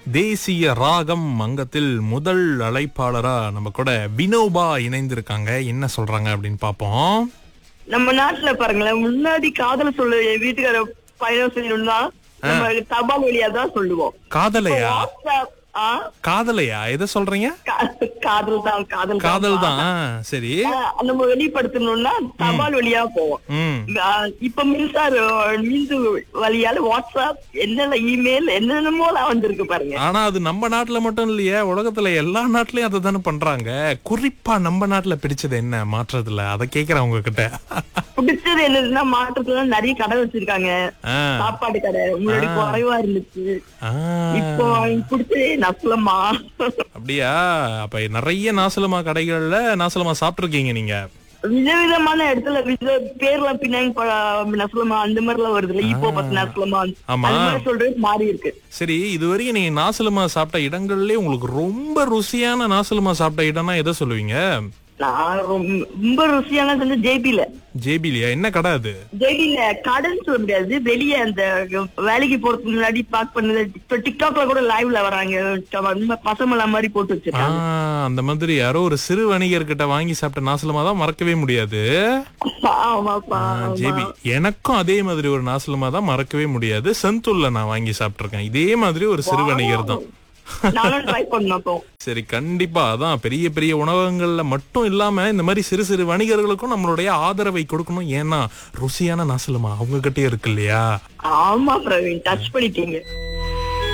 தேசிய ராகம் அங்கத்தில் முதல் அழைப்பாளரா நம்ம கூட வினோபா இணைந்திருக்காங்க என்ன சொல்றாங்க அப்படின்னு பாப்போம் நம்ம நாட்டுல பாருங்களேன் முன்னாடி காதல சொல்லு என் வீட்டுக்கார பயணம் செய்யணும்னா நம்ம தபால் வழியா தான் சொல்லுவோம் காதலையா வாட்ஸ்அப் ஆ காதலையா எதை சொல்றீங்க கா- காதல் தான் காதல் காதல் தான் ஆ, சரி ஆ, நம்ம வெளிப்படுத்தணும்னா தபால் வழியா போவோம் ம் ஆ, இப்ப மின்சார மின்து வழியால வாட்ஸ்அப் என்னென்ன இமெயில் என்னென்னமோ வந்திருக்கு பாருங்க ஆனா அது நம்ம நாட்டுல மட்டும் இல்லையே உலகத்துல எல்லா நாட்டுலயும் அதை தானே பண்றாங்க குறிப்பா நம்ம நாட்டுல பிடிச்சது என்ன மாற்றத்துல அதை கேக்குறேன் உங்ககிட்ட பிடிச்சது என்னதுன்னா மாற்றத்துல நிறைய கடை வச்சிருக்காங்க ஆ, சாப்பாடு கடை முன்னாடி குறைவா இருந்துச்சு ஆ, இப்போ எனக்கு பிடிச்சது நஸ்லமா அப்படியா அப்ப நிறைய நாசலமா கடைகள்ல நாசலமா சாப்பிட்டிருக்கீங்க நீங்க விதவிதமான இடத்துல வித பேர்லாம் பின்னாடி ப- நஸ்லமா அந்த மாதிரி எல்லாம் வருதுல்ல இப்போ பத்து நஸ்லமா ஆமா. அந்த மாதிரி சொல்றது மாறி இருக்கு சரி இதுவரைக்கும் நீங்க நாசலமா சாப்பிட்ட இடங்கள்லயே உங்களுக்கு ரொம்ப ருசியான நாசலமா சாப்பிட்ட இடம்னா எதை சொல்லுவீங்க நான் ரொம்ப- ரொம்ப ருசியானது வந்து ஜேபில ஜேபிலியா என்ன கடை அது ஜேபில கடைன்னு சொல்ல முடியாது வெளியே அந்த வேலைக்கு போறதுக்கு முன்னாடி பாக் பண்ணது இப்ப டிக்டாக்ல கூட லைவ்ல வராங்க பசமலா மாதிரி போட்டு ஆ, வச்சிருக்காங்க அந்த மாதிரி யாரோ ஒரு சிறு வணிகர்கிட்ட வாங்கி சாப்பிட்ட நாசலமா தான் மறக்கவே முடியாது ஆமாப்பா ஆ, ஜேபி எனக்கும் அதே மாதிரி ஒரு நாசலமா தான் மறக்கவே முடியாது செந்தூர்ல நான் வாங்கி சாப்பிட்டிருக்கேன் இதே மாதிரி ஒரு சிறு வணிகர் தான் நானும் ட்ரை பண்ணோம் சரி கண்டிப்பா அதான் பெரிய பெரிய உணவகங்கள்ல மட்டும் இல்லாம இந்த மாதிரி சிறு சிறு வணிகர்களுக்கும் நம்மளுடைய ஆதரவை கொடுக்கணும் ஏன்னா ருசியான நாசலமா அவங்க கிட்டே இருக்கு இல்லையா ஆமா பிரவீன் டச் பண்ணிட்டீங்க